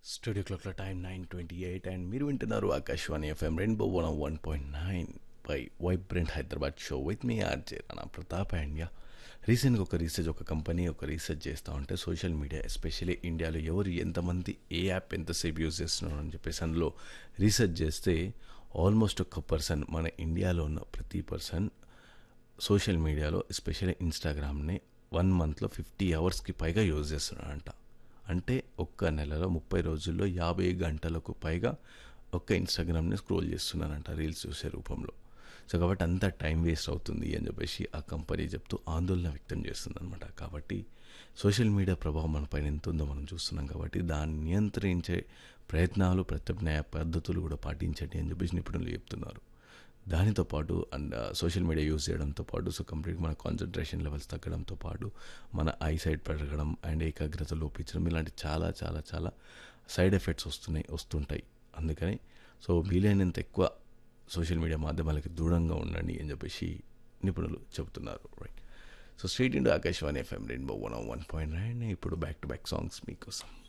studio క్లాక్లో time nine twenty eight and మీరు వింటున్నారు Akashvani FM rainbow one one point nine పై vibrant Hyderabad show with me RJ Rana Pratap and yeah రీసెంట్గా ఒక research ఒక కంపెనీ ఒక రీసెర్చ్ చేస్తూ ఉంటే సోషల్ మీడియా ఎస్పెషల్లీ ఇండియాలో ఎవరు ఎంతమంది ఏ యాప్ ఎంతసేపు యూజ్ చేస్తున్నారు అని చెప్పేసి అందులో రీసెర్చ్ చేస్తే ఆల్మోస్ట్ ఒక పర్సన్ మన ఇండియాలో ఉన్న ప్రతి పర్సన్ సోషల్ మీడియాలో ఎస్పెషల్లీ ఇన్స్టాగ్రామ్ని వన్ మంత్లో ఫిఫ్టీ అవర్స్కి పైగా యూజ్ చేస్తున్నారంట అంటే ఒక్క నెలలో ముప్పై రోజుల్లో యాభై గంటలకు పైగా ఒక్క ఇన్స్టాగ్రామ్ని స్క్రోల్ చేస్తున్నారంట రీల్స్ చూసే రూపంలో సో కాబట్టి అంత టైం వేస్ట్ అవుతుంది అని చెప్పేసి ఆ కంపెనీ చెప్తూ ఆందోళన వ్యక్తం చేస్తుంది అనమాట కాబట్టి సోషల్ మీడియా ప్రభావం మన పైన ఎంత ఉందో మనం చూస్తున్నాం కాబట్టి దాన్ని నియంత్రించే ప్రయత్నాలు ప్రత్యామ్నాయ పద్ధతులు కూడా పాటించండి అని చెప్పేసి నిపుణులు చెప్తున్నారు దానితో పాటు అండ్ సోషల్ మీడియా యూజ్ చేయడంతో పాటు సో కంప్లీట్ మన కాన్సన్ట్రేషన్ లెవెల్స్ తగ్గడంతో పాటు మన ఐ సైట్ పెరగడం అండ్ ఏకాగ్రత లోపించడం ఇలాంటి చాలా చాలా చాలా సైడ్ ఎఫెక్ట్స్ వస్తున్నాయి వస్తుంటాయి అందుకని సో వీలైనంత ఎక్కువ సోషల్ మీడియా మాధ్యమాలకి దూరంగా ఉండండి అని చెప్పేసి నిపుణులు చెబుతున్నారు right so straight into Akashvani FM rainbow one one point nine ఇప్పుడు బ్యాక్ టు బ్యాక్ సాంగ్స్ మీకోసం